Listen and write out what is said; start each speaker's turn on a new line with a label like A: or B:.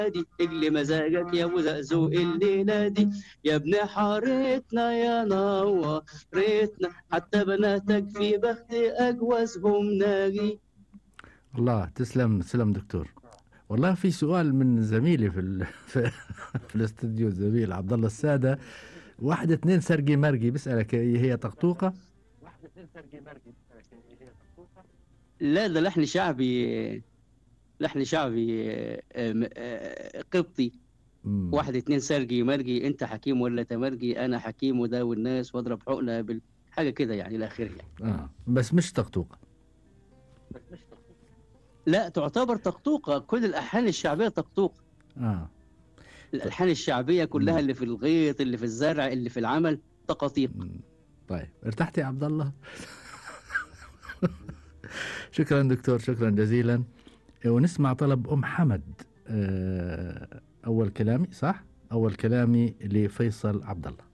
A: نادي اجلي مزاجك يا ابو زقزوق الليله دي يا ابن حارتنا يا نورتنا حتى بناتك في بخت اجوزهم ناجي
B: الله تسلم تسلم دكتور والله في سؤال من زميلي في ال... في, في الاستوديو الزميل عبد الله الساده واحد اثنين سرقي مرقي بيسالك هي طقطوقه
A: لا ده لحن شعبي لحن شعبي آه، آه، آه، قبطي
B: مم.
A: واحد اتنين سرجي مرجي انت حكيم ولا تمرجي انا حكيم وداوي الناس واضرب حقنه بال حاجه كده يعني الى اخره يعني
B: اه بس مش طقطوقه
A: لا تعتبر طقطوقه كل الالحان الشعبيه طقطوقه
B: اه
A: الالحان الشعبيه كلها
B: مم.
A: اللي في الغيط اللي في الزرع اللي في العمل تقاطيق
B: مم. طيب ارتحت يا عبد الله شكرا دكتور شكرا جزيلا ونسمع طلب ام حمد آه، اول كلامي صح اول كلامي لفيصل عبد الله